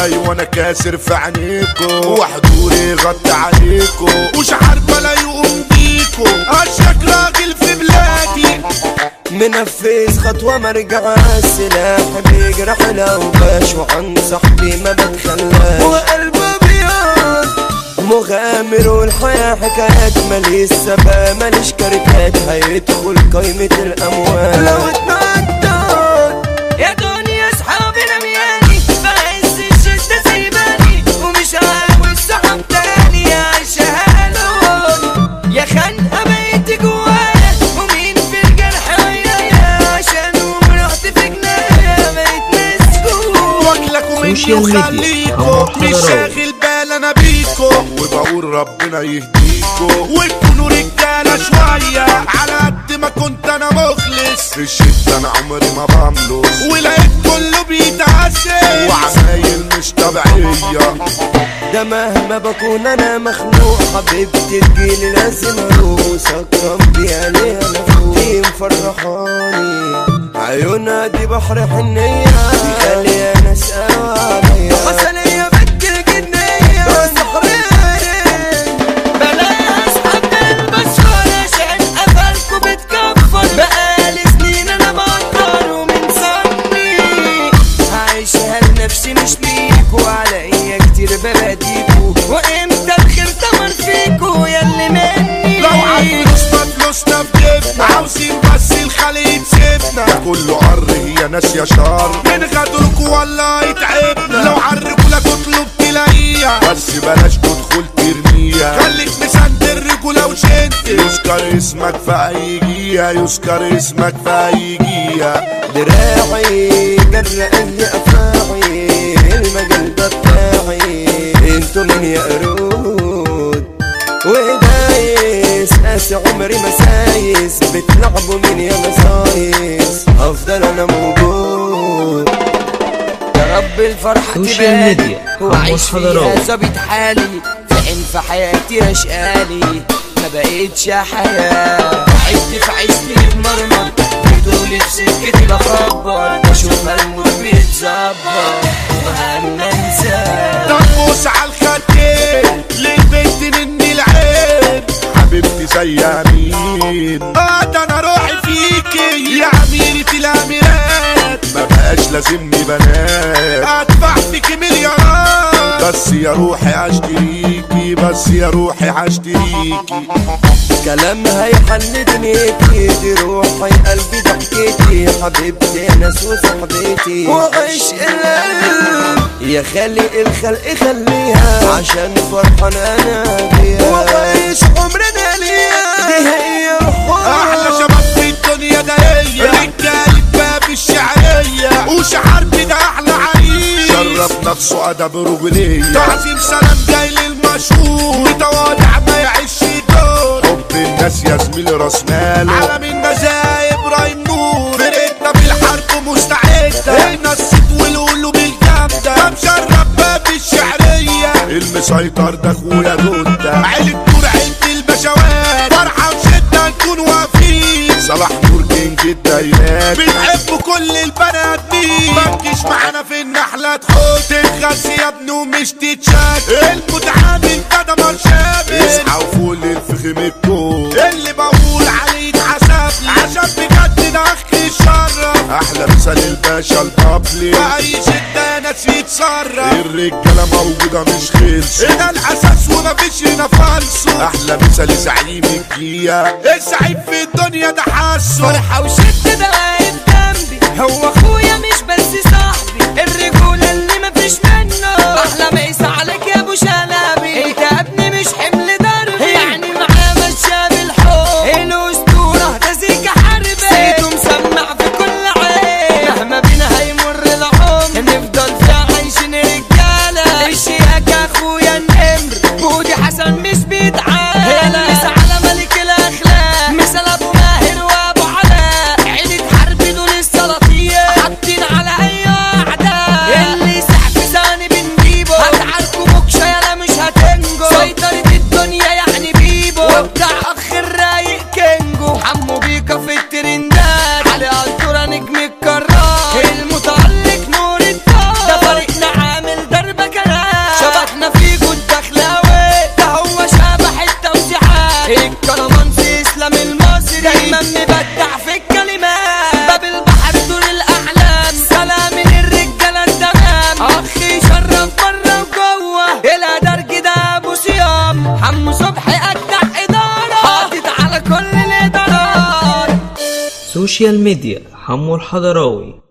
ايوه انا كاسر في عينيكو وحضوري غطى عليكو وش عارفه لا يقوم بيكو اشك راجل في بلادي منفذ خطوة مرجع السلاح بيجرح لو باش وعن صاحبي ما بتخلاش وقلبه ابيض مغامر والحياة حكايات ماليش سبا ماليش كارتات هيدخل قايمة الأموال لو اتنطط يا دنيا اصحابي رمياني في عز الشدة سايباني ومش عاوز صحاب تاني عايشها لون يا خانقة بقيت جوايا ومين في الجرح ويايا عشان رحت في جنايا بقيت مسجون واكلكوا مني سوشيال ميديا، وخليكوا أما مش حضرات. شاغل بال انا بيكوا وبقول ربنا يهديكوا وتكونوا رجاله شويه على قد ما كنت انا مخلص في الشده انا عمري ما بملص ولقيت كله بيتعسل وعمايل مش طبيعيه ده مهما بكون انا مخنوق حبيبتي تجيلي لازم اروح سكران بيها ليه انا فوق دي مفرحاني عيونها دي بحر حنية دي خالية ناس عليا حسنية بكر جنية مسحرين بلاها اصحاب البشر عشان قفلكوا بتكفر بقالي سنين انا بقدر ومن صني عايشها لنفسي مش ليكوا عليا كتير بباديكوا وامتى الخير تمر فيكوا ياللي مني لو عالفلوسنا فلوسنا في جيبنا عاوزين بس الخليج سيبنا ده كله قر هي ناس يا شر من غدركوا والله يتعبنا لو عالرجولة تطلب تلاقيها بس بلاش تدخل ترميها خليك مسند الرجولة وشنت يذكر اسمك في اي جيها يذكر اسمك في اي جيها دراعي جر اي افاعي المجال ده بتاعي انتوا من يا قرود ودايس قاس عمري مسايس بتلعبوا مين يا مسايس افضل انا موجود يا رب الفرحة سوشيال تبالي ميديا، وعيش عمر فيها حضرات. ظابط حالي فين في حياتي رشقالي ما بقيتش حياة عدت في عشتي متمرمر بتقولي في سكتي بخبر بشوف الموت بيتظبط وهنا انساه تنبص على الخدين للبنت مني العين حبيبتي زي مين اه ده انا روحي فيكي يا أميرة الأميرات ما بقاش لازمني بنات ادفع فيكي مليارات بس يا روحي هشتريكي بس يا روحي هشتريكي كلامها يحل دنيتي دي روحي قلبي ضحكتي حبيبتي ناس وصاحبتي وعشق القلب يا خالق الخلق خليها عشان فرحان انا بيها وعيش عمرنا ليها دي هي احلى الحب شباب في الدنيا ده هي رجالة باب الشعرية وشعرتي ده احلى عريس شرف نفسه ادب رجولية تعظيم سلام جاي للمشهور متواضع ما يعيش دور حب الناس يا زميلي راس ماله عالم المزايا ابراهيم نور فرقتنا بالحرب مستعدة هنا الصيت والقلوب الجامدة ده مشرف باب الشعرية المسيطر ده اخويا دوتا عيلة نور عيلة البشوات فرحة وشدة نكون واقفين صلاح نور كينج الدايرات بنحب كل البنات دي ما تجيش معانا في النحلة تحط تتغسي يا ابني ومش تتشك المتعامل ده ده مرشاب اصحى وفول الفخم الكون اللي بقول عليه اتحسب لي عشان بجد ده اخي الشرف احلى مثال الباشا البابلي واي شدة ناس يتصرف الرجالة موجودة مش خلص ده الاساس ومفيش هنا فالصو احلى مثال زعيم الجية الزعيم في الدنيا ده حاسه فرحة وشدة ده واقف جنبي هو اخويا مش بس صاحبي الرجولة اللي مفيش منه احلى ميسة عليك يا ابو شلبي انت يا ابني مش حمل ضربي يعني معاه ماشية بالحب الاسطورة ده زيكا حربي صيته مسمع في كل عين مهما بينا هيمر العمر نفضل فيها عايشين رجالة الشياك يا اخويا النمر بودي حسن مش بيتعالى مس على ملك الاخلاق مثل ابو ماهر وابو علاء عيلة حرب دول السلاطين حاطين على اي اعداء اللي سحب ثاني بنجيبه هتعاركوا السوشيال ميديا حمو الحضراوي